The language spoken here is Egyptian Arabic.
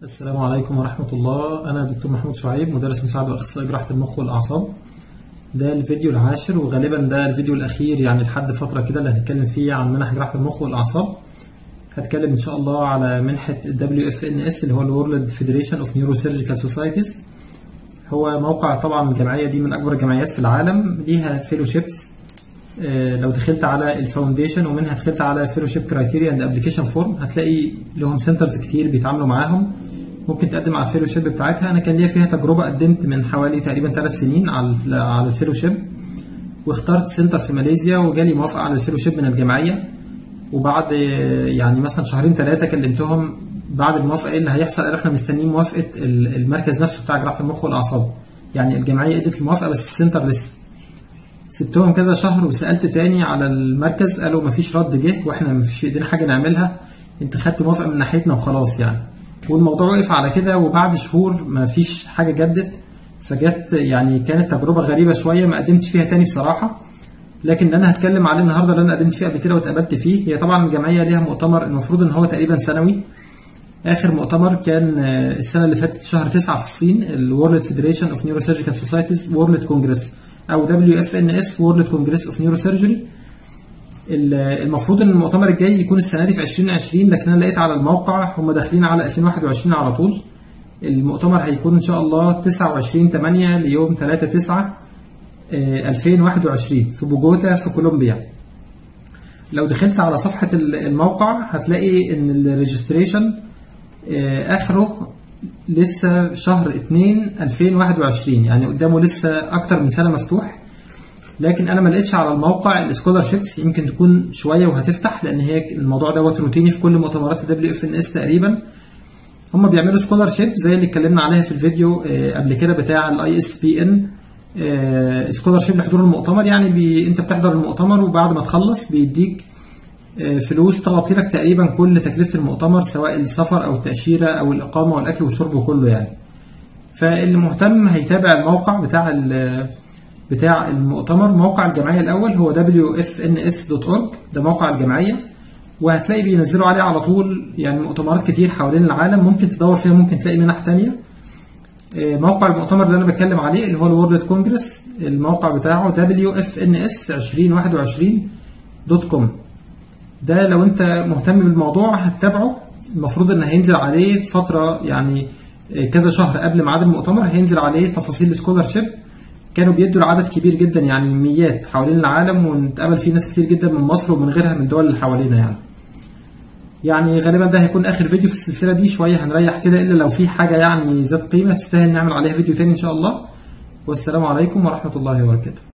السلام عليكم ورحمة الله أنا دكتور محمود شعيب مدرس مساعد وأخصائي جراحة المخ والأعصاب ده الفيديو العاشر وغالبا ده الفيديو الأخير يعني لحد فترة كده اللي هنتكلم فيه عن منح جراحة المخ والأعصاب هتكلم إن شاء الله على منحة WFNS اللي هو الورلد فيدريشن اوف نيوروسيرجيكال سوسايتيز هو موقع طبعا الجمعية دي من أكبر الجمعيات في العالم ليها فيلوشيبس لو دخلت على الفاونديشن ومنها دخلت على فيلوشيب كرايتيريا اند ابلكيشن فورم هتلاقي لهم سنترز كتير بيتعاملوا معاهم ممكن تقدم على الفيلوشيب بتاعتها انا كان ليا فيها تجربه قدمت من حوالي تقريبا ثلاث سنين على على الفيلوشيب واخترت سنتر في ماليزيا وجالي موافقه على الفيلوشيب من الجمعيه وبعد يعني مثلا شهرين ثلاثه كلمتهم بعد الموافقه ايه اللي هيحصل قالوا احنا مستنيين موافقه المركز نفسه بتاع جراحه المخ والاعصاب يعني الجمعيه ادت الموافقه بس السنتر لسه سبتهم كذا شهر وسالت تاني على المركز قالوا مفيش رد جه واحنا مفيش في ايدينا حاجه نعملها انت خدت موافقه من ناحيتنا وخلاص يعني والموضوع وقف على كده وبعد شهور مفيش حاجه جدت فجت يعني كانت تجربه غريبه شويه ما قدمتش فيها تاني بصراحه لكن اللي انا هتكلم عليه النهارده اللي انا قدمت فيه قبل كده واتقابلت فيه هي طبعا الجمعيه ليها مؤتمر المفروض ان هو تقريبا سنوي اخر مؤتمر كان السنه اللي فاتت شهر 9 في الصين الورلد فيدريشن اوف نيوروسيرجيكال سوسايتيز وورلد كونجرس او دبليو اف ان اس وورلد كونجرس اوف نيوروسيرجري المفروض ان المؤتمر الجاي يكون السنه دي في 2020 لكن انا لقيت على الموقع هم داخلين على 2021 على طول المؤتمر هيكون ان شاء الله 29 8 ليوم 3 9 2021 في بوجوتا في كولومبيا لو دخلت على صفحه الموقع هتلاقي ان الريجستريشن اخره لسه شهر 2 2021 يعني قدامه لسه اكتر من سنه مفتوح لكن انا ما لقيتش على الموقع السكولارشيبس يمكن تكون شويه وهتفتح لان هي الموضوع دوت روتيني في كل مؤتمرات الدبليو اف ان اس تقريبا هم بيعملوا سكولارشيب زي اللي اتكلمنا عليها في الفيديو قبل كده بتاع الاي اس بي ان سكولارشيب لحضور المؤتمر يعني بي انت بتحضر المؤتمر وبعد ما تخلص بيديك فلوس تغطي لك تقريبا كل تكلفه المؤتمر سواء السفر او التاشيره او الاقامه والاكل والشرب وكله يعني فاللي مهتم هيتابع الموقع بتاع بتاع المؤتمر موقع الجمعيه الاول هو wfns.org ده موقع الجمعيه وهتلاقي بينزلوا عليه على طول يعني مؤتمرات كتير حوالين العالم ممكن تدور فيها ممكن تلاقي منح تانية موقع المؤتمر اللي انا بتكلم عليه اللي هو الورلد كونجرس الموقع بتاعه wfns2021.com ده لو انت مهتم بالموضوع هتتابعه المفروض ان هينزل عليه فتره يعني كذا شهر قبل ميعاد المؤتمر هينزل عليه تفاصيل السكولارشيب كانوا بيدوا لعدد كبير جدا يعني ميات حوالين العالم ونتقابل فيه ناس كتير جدا من مصر ومن غيرها من الدول اللي حوالينا يعني يعني غالبا ده هيكون اخر فيديو في السلسله دي شويه هنريح كده الا لو في حاجه يعني ذات قيمه تستاهل نعمل عليها فيديو تاني ان شاء الله والسلام عليكم ورحمه الله وبركاته